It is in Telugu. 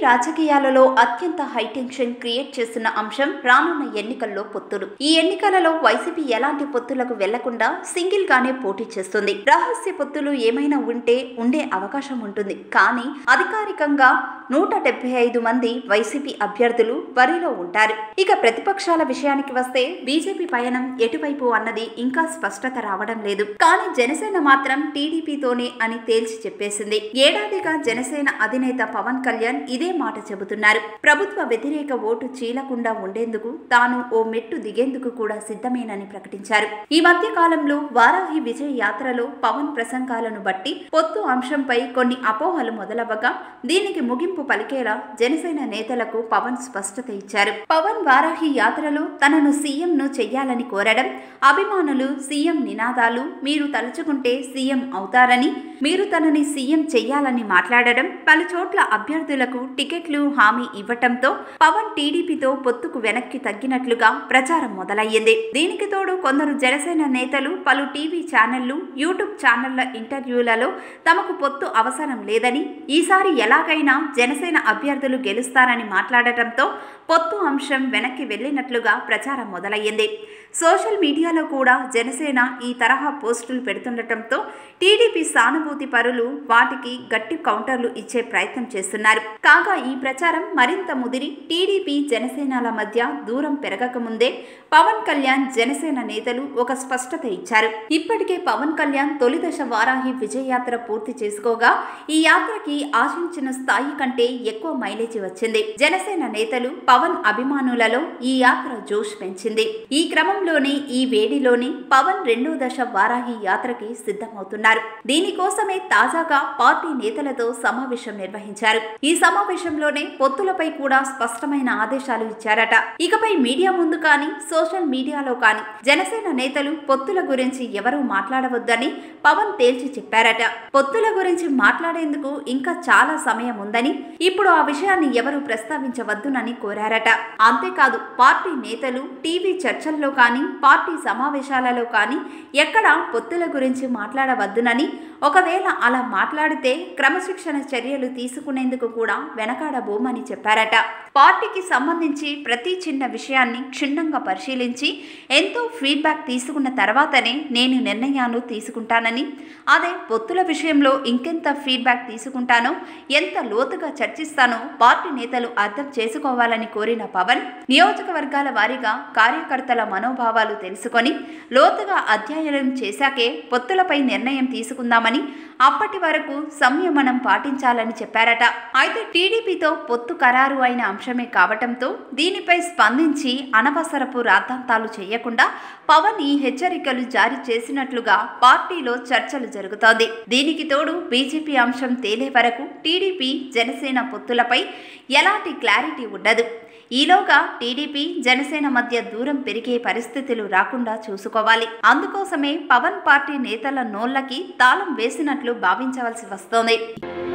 రాజకీయాలలో అత్యంత హైటెన్షన్ క్రియేట్ చేస్తున్న అంశం రానున్న ఎన్నికల్లో పొత్తులు ఈ ఎన్నికలలో వైసీపీ ఎలాంటి పొత్తులకు వెళ్లకుండా సింగిల్ గానే పోటీ చేస్తుంది రహస్య పొత్తులు ఏమైనా ఉంటే ఉండే అవకాశం ఉంటుంది కానీ అధికారికంగా నూట డెబ్బై ఐదు మంది వైసీపీ అభ్యర్థులు బరిలో ఉంటారు ఇక ప్రతిపక్షాల విషయానికి వస్తే బీజేపీ పయనం ఎటువైపు అన్నది ఇంకా స్పష్టత రావడం లేదు కానీ జనసేన మాత్రం టీడీపీతోనే అని తేల్చి చెప్పేసింది ఏడాదిగా జనసేన అధినేత పవన్ కళ్యాణ్ ఇదే మాట చెబుతున్నారు ప్రభుత్వ వ్యతిరేక ఓటు చీలకుండా ఉండేందుకు తాను ఓ మెట్టు దిగేందుకు కూడా సిద్ధమేనని ప్రకటించారు ఈ మధ్య కాలంలో వారాహి విజయ యాత్రలో పవన్ ప్రసంగాలను బట్టి పొత్తు అంశంపై కొన్ని అపోహలు మొదలవ్వగా దీనికి ముగింపు పలికేలా జనసేన నేతలకు పవన్ స్పష్టత ఇచ్చారు పవన్ వారాహి యాత్రలో తనను సీఎం ను చెయ్యాలని కోరడం అభిమానులు సీఎం నినాదాలు మీరు తలుచుకుంటే సీఎం అవుతారని మీరు తనని సీఎం చెయ్యాలని మాట్లాడడం పలు చోట్ల అభ్యర్థులకు టికెట్లు హామీ ఇవ్వటంతో పవన్ టీడీపీతో పొత్తుకు వెనక్కి తగ్గినట్లుగా ప్రచారం మొదలయ్యింది దీనికి తోడు కొందరు జనసేన నేతలు పలు టీవీ ఛానళ్లు యూట్యూబ్ ఛానళ్ల ఇంటర్వ్యూలలో తమకు పొత్తు అవసరం లేదని ఈసారి ఎలాగైనా జనసేన అభ్యర్థులు గెలుస్తారని మాట్లాడటంతో పొత్తు అంశం వెనక్కి వెళ్లినట్లుగా ప్రచారం మొదలయ్యింది సోషల్ మీడియాలో కూడా జనసేన ఈ తరహా పోస్టులు పెడుతుండటంతో టీడీపీ సానుభూతి పరులు వాటికి గట్టి కౌంటర్లు ఇచ్చే ప్రయత్నం చేస్తున్నారు కాగా ఈ ప్రచారం మరింత ముదిరి టీడీపీ జనసేనల మధ్య దూరం పెరగకముందే పవన్ కళ్యాణ్ జనసేన నేతలు ఒక స్పష్టత ఇచ్చారు ఇప్పటికే పవన్ కళ్యాణ్ తొలి దశ వారాహి విజయయాత్ర పూర్తి చేసుకోగా ఈ యాత్రకి ఆశించిన స్థాయి కంటే ఎక్కువ మైలేజీ వచ్చింది జనసేన నేతలు పవన్ అభిమానులలో ఈ యాత్ర జోష్ పెంచింది ఈ క్రమంలోనే ఈ వేడిలోనే పవన్ రెండో దశ వారాహి యాత్రకి సిద్ధమవుతున్నారు దీనికోసమే తాజాగా పార్టీ నేతలతో సమావేశం నిర్వహించారు ఈ సమావేశంలోనే పొత్తులపై కూడా స్పష్టమైన ఆదేశాలు ఇచ్చారట ఇకపై మీడియా ముందు కానీ సోషల్ మీడియాలో కానీ జనసేన నేతలు పొత్తుల గురించి ఎవరూ మాట్లాడవద్దని పవన్ తేల్చి చెప్పారట పొత్తుల గురించి మాట్లాడేందుకు ఇంకా చాలా సమయం ఉందని ఇప్పుడు ఆ విషయాన్ని ఎవరూ ప్రస్తావించవద్దునని కోరారట అంతేకాదు పార్టీ నేతలు టీవీ చర్చల్లో కానీ పార్టీ సమావేశాలలో కానీ ఎక్కడా పొత్తుల గురించి మాట్లాడవద్దునని ఒకవేళ అలా మాట్లాడితే క్రమశిక్షణ చర్యలు తీసుకునేందుకు కూడా వెనకాడబోమని చెప్పారట పార్టీకి సంబంధించి ప్రతి చిన్న విషయాన్ని క్షుణ్ణంగా పరిశీలించి ఎంతో ఫీడ్బ్యాక్ తీసుకున్న తర్వాతనే నేను నిర్ణయాలు తీసుకుంటానని అదే పొత్తుల విషయంలో ఇంకెంత ఫీడ్బ్యాక్ తీసుకుంటానో ఎంత లోతుగా చర్చిస్తానో పార్టీ నేతలు అర్థం చేసుకోవాలని కోరిన పవన్ నియోజకవర్గాల వారీగా కార్యకర్తల మనోభావాలు తెలుసుకొని లోతుగా అధ్యయనం చేశాకే పొత్తులపై నిర్ణయం తీసుకుందామని అప్పటి వరకు సంయమనం పాటించాలని చెప్పారట అయితే టీడీపీతో పొత్తు ఖరారు అయిన అంశమే కావటంతో దీనిపై స్పందించి అనవసరపు రాద్ధాంతాలు చేయకుండా పవన్ ఈ హెచ్చరికలు జారీ చేసినట్లుగా పార్టీలో చర్చలు జరుగుతోంది దీనికి తోడు బీజేపీ అంశం తేలే వరకు టీడీపీ జనసేన పొత్తులపై ఎలాంటి క్లారిటీ ఉండదు ఈలోగా టీడీపీ జనసేన మధ్య దూరం పెరిగే పరిస్థితులు రాకుండా చూసుకోవాలి అందుకోసమే పవన్ పార్టీ నేతల నోళ్లకి తాళం వేసినట్లు భావించవలసి వస్తోంది